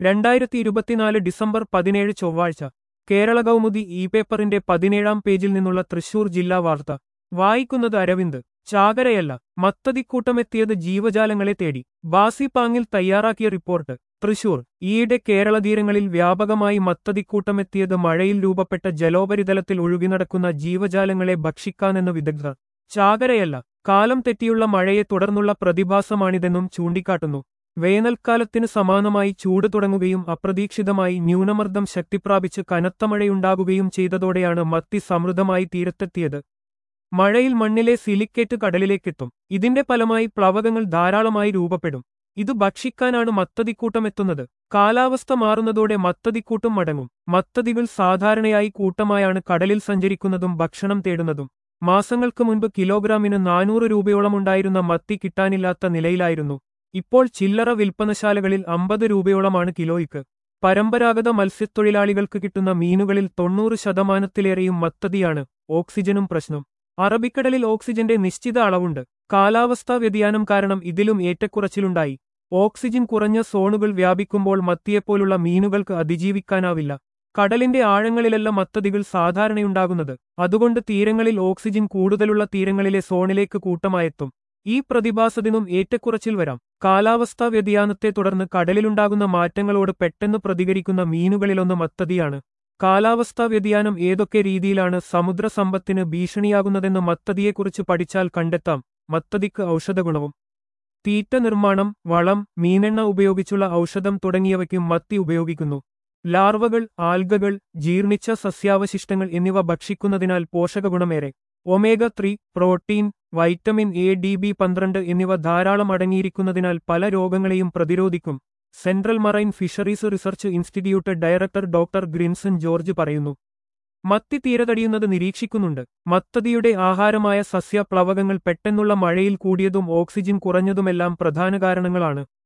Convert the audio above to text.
രണ്ടായിരത്തി ഇരുപത്തിനാല് ഡിസംബർ പതിനേഴ് ചൊവ്വാഴ്ച കേരള കൗമുദി ഇ പേപ്പറിന്റെ പതിനേഴാം പേജിൽ നിന്നുള്ള തൃശൂർ ജില്ലാ വാർത്ത വായിക്കുന്നത് അരവിന്ദ് ചാകരയല്ല മത്തതിക്കൂട്ടമെത്തിയത് ജീവജാലങ്ങളെ തേടി ബാസി പാങ്ങിൽ തയ്യാറാക്കിയ റിപ്പോർട്ട് തൃശൂർ ഈയിടെ കേരള തീരങ്ങളിൽ വ്യാപകമായി മത്തതിക്കൂട്ടമെത്തിയത് മഴയിൽ രൂപപ്പെട്ട ജലോപരിതലത്തിൽ ഒഴുകിനടക്കുന്ന ജീവജാലങ്ങളെ ഭക്ഷിക്കാനെന്ന് വിദഗ്ധർ ചാകരയല്ല കാലം തെറ്റിയുള്ള മഴയെ തുടർന്നുള്ള പ്രതിഭാസമാണിതെന്നും ചൂണ്ടിക്കാട്ടുന്നു വേനൽക്കാലത്തിന് സമാനമായി ചൂട് തുടങ്ങുകയും അപ്രതീക്ഷിതമായി ന്യൂനമർദ്ദം ശക്തിപ്രാപിച്ച് കനത്ത മഴയുണ്ടാകുകയും ചെയ്തതോടെയാണ് മത്തി സമൃദ്ധമായി തീരത്തെത്തിയത് മഴയിൽ മണ്ണിലെ സിലിക്കേറ്റ് കടലിലേക്കെത്തും ഇതിന്റെ ഫലമായി പ്ലവകങ്ങൾ ധാരാളമായി രൂപപ്പെടും ഇത് ഭക്ഷിക്കാനാണ് മത്തതിക്കൂട്ടമെത്തുന്നത് കാലാവസ്ഥ മാറുന്നതോടെ മത്തതിക്കൂട്ടം മടങ്ങും മത്തതികൾ സാധാരണയായി കൂട്ടമായാണ് കടലിൽ സഞ്ചരിക്കുന്നതും ഭക്ഷണം തേടുന്നതും മാസങ്ങൾക്ക് മുൻപ് കിലോഗ്രാമിന് നാനൂറ് രൂപയോളമുണ്ടായിരുന്ന മത്തി കിട്ടാനില്ലാത്ത നിലയിലായിരുന്നു ഇപ്പോൾ ചില്ലറ വിൽപ്പനശാലകളിൽ അമ്പത് രൂപയോളമാണ് കിലോയ്ക്ക് പരമ്പരാഗത മത്സ്യത്തൊഴിലാളികൾക്ക് കിട്ടുന്ന മീനുകളിൽ തൊണ്ണൂറ് ശതമാനത്തിലേറെയും മത്തതിയാണ് ഓക്സിജനും പ്രശ്നം അറബിക്കടലിൽ ഓക്സിജന്റെ നിശ്ചിത അളവുണ്ട് കാലാവസ്ഥാ വ്യതിയാനം കാരണം ഇതിലും ഏറ്റക്കുറച്ചിലുണ്ടായി ഓക്സിജൻ കുറഞ്ഞ സോണുകൾ വ്യാപിക്കുമ്പോൾ മത്തിയെപ്പോലുള്ള മീനുകൾക്ക് അതിജീവിക്കാനാവില്ല കടലിന്റെ ആഴങ്ങളിലല്ല മത്തതികൾ സാധാരണയുണ്ടാകുന്നത് അതുകൊണ്ട് തീരങ്ങളിൽ ഓക്സിജൻ കൂടുതലുള്ള തീരങ്ങളിലെ സോണിലേക്ക് കൂട്ടമായെത്തും ഈ പ്രതിഭാസത്തിനും ഏറ്റക്കുറച്ചിൽ വരാം കാലാവസ്ഥാ വ്യതിയാനത്തെ തുടർന്ന് കടലിലുണ്ടാകുന്ന മാറ്റങ്ങളോട് പെട്ടെന്ന് പ്രതികരിക്കുന്ന മീനുകളിലൊന്ന് മത്തതിയാണ് കാലാവസ്ഥാ വ്യതിയാനം ഏതൊക്കെ രീതിയിലാണ് സമുദ്ര സമ്പത്തിന് ഭീഷണിയാകുന്നതെന്ന് മത്തതിയെക്കുറിച്ച് പഠിച്ചാൽ കണ്ടെത്താം മത്തതിക്ക് ഔഷധഗുണവും തീറ്റ നിർമ്മാണം വളം മീനെണ്ണ ഉപയോഗിച്ചുള്ള ഔഷധം തുടങ്ങിയവയ്ക്കും മത്തി ഉപയോഗിക്കുന്നു ലാർവകൾ ആൽഗകൾ ജീർണിച്ച സസ്യാവശിഷ്ടങ്ങൾ എന്നിവ ഭക്ഷിക്കുന്നതിനാൽ പോഷകഗുണമേറെ omega three protein vitamin A D B പന്ത്രണ്ട് എന്നിവ ധാരാളം അടങ്ങിയിരിക്കുന്നതിനാൽ പല രോഗങ്ങളെയും പ്രതിരോധിക്കും central marine fisheries research institute director doctor Grinson George പറയുന്നു മത്തി തീരതടിയുന്നത് നിരീക്ഷിക്കുന്നുണ്ട് മത്തതിയുടെ ആഹാരമായ സസ്യപ്ലവകങ്ങൾ പെട്ടെന്നുള്ള മഴയിൽ കൂടിയതും ഓക്സിജൻ കുറഞ്ഞതുമെല്ലാം പ്രധാന കാരണങ്ങളാണ്